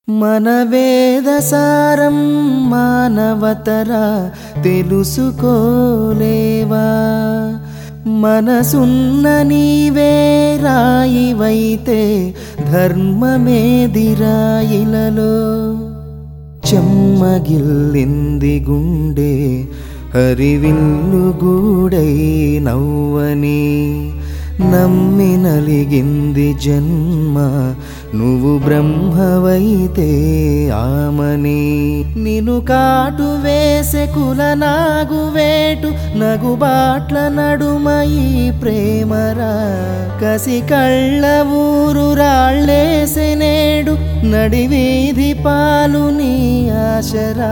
మన వేదసారం మానవతర తెలుసుకోలేవా మనసున్న నీవే రాయివైతే ధర్మమేదిరాయిలలో చెమ్మగిల్లింది గుండె హరివిల్లు గూడై నవ్వని నమ్మి నలిగింది జన్మ నువ్వు బ్రహ్మవైతే ఆమని నిను కాటు వేసే కుల నాగు వేటు నగుబాట్ల నడుమ ఈ ప్రేమరా కసి కళ్ళ ఊరు రాళ్ళేసే నేడు నడివీధి పాలు నీ ఆశరా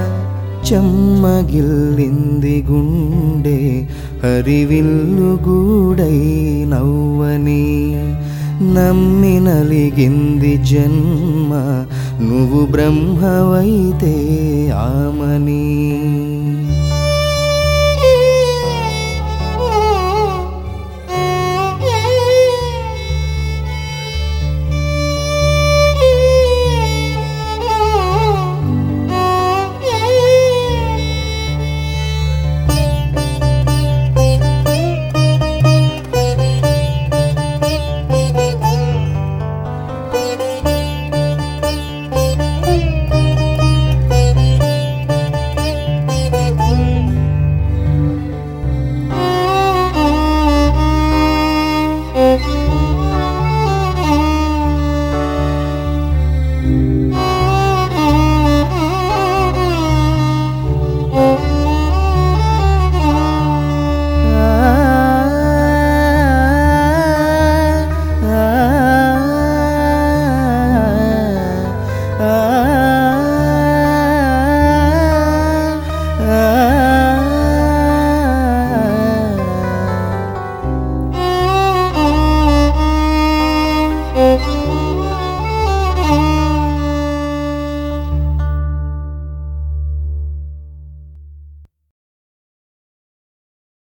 చెమ్మగిల్లింది గుండె హరివిల్లు గూడై నవ్వని నమ్మి నలిగింది జన్మ నువ్వు బ్రహ్మవైతే ఆమని